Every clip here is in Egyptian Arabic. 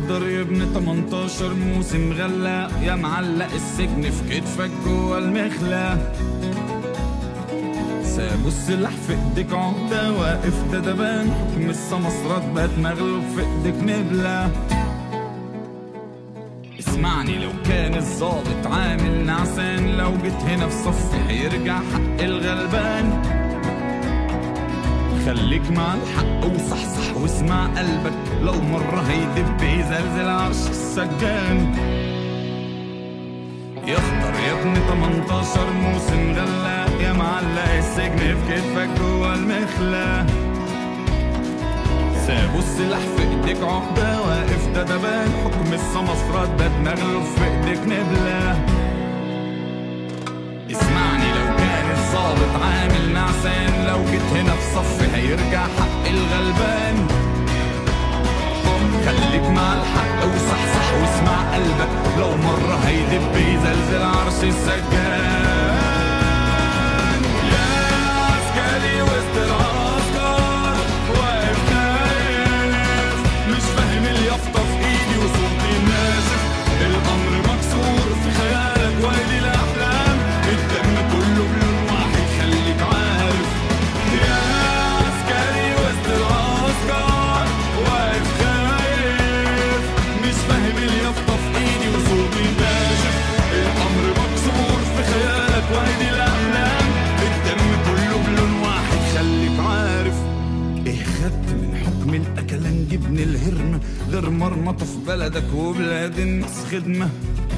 يخضر يا ابن 18 موسم غلاق يا معلق السجن في كتفك جوا المخلة سابوا السلاح في ايديك عقدة واقف دبان حكم السمسرات بقت مغلوب في ايديك نبلة اسمعني لو كان الظابط عامل نعسان لو جيت هنا في صفي هيرجع حق الغلبان خليك مع الحق وصحصح واسمع قلبك لو مرة هيدب يزلزل عرش السجان يخضر يا ابن 18 موسم غلاق يا معلق السجن في كتفك جوا المخلة سابوا السلاح في ايديك عقدة واقف دبان حكم السمسرات بات مغلوب في ايديك نبلة اسمعني لو كان الظابط عامل نعسان لو جيت هنا في صفي هيرجع حق الغلبان خليك مع الحق وصحصح واسمع قلبك لو مرة هيدب يزلزل عرش السجان يا عسكري وسط العسكر واقف خايف مش فاهم اليافطة في ايدي وصوتي ناشف الامر مكسور في خيالك وادي الاحلام الدم كله بلون واحد خليك عارف يا عسكري وسط العسكر واقف خايف مش فاهم اليافطة في ايدي وصوتي ناشف الامر مكسور في خيالك وادي الاحلام الدم كله بلون واحد خليك عارف ايه خدت من حكم الاكلان جبن الهرمة غير مرمطة في بلدك وبلاد الناس خدمة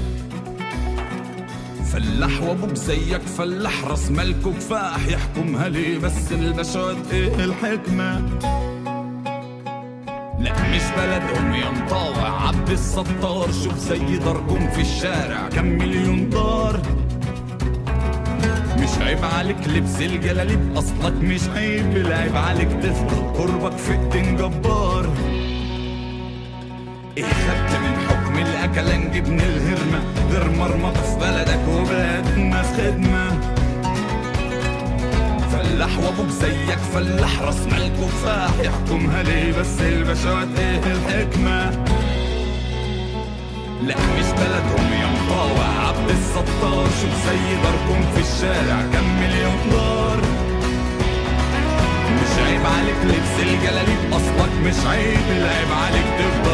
فلاح وابوك زيك فلاح راس مالك وكفاح يحكمها ليه بس البشوات ايه الحكمة لا مش بلدهم يا مطاوع عبد الستار شوف زي ضربهم في الشارع كم مليون دار مش عيب عليك لبس الجلاليب اصلك مش عيب العيب عليك تفضل قربك في ايدين جبار ايه خدت من حكم الاكلان جبن الهرمة غير مرمطة في بلدك وبلاد الناس خدمة فلاح وابوك زيك فلاح راس مالك وكفاح يحكمها ليه بس البشوات ايه الحكمة لا مش بلدهم يا مطاوع عبد الستار شوف زي ضربهم في الشارع كم مليون دار مش عيب عليك لبس الجلاليب اصلك مش عيب العيب عليك تفضل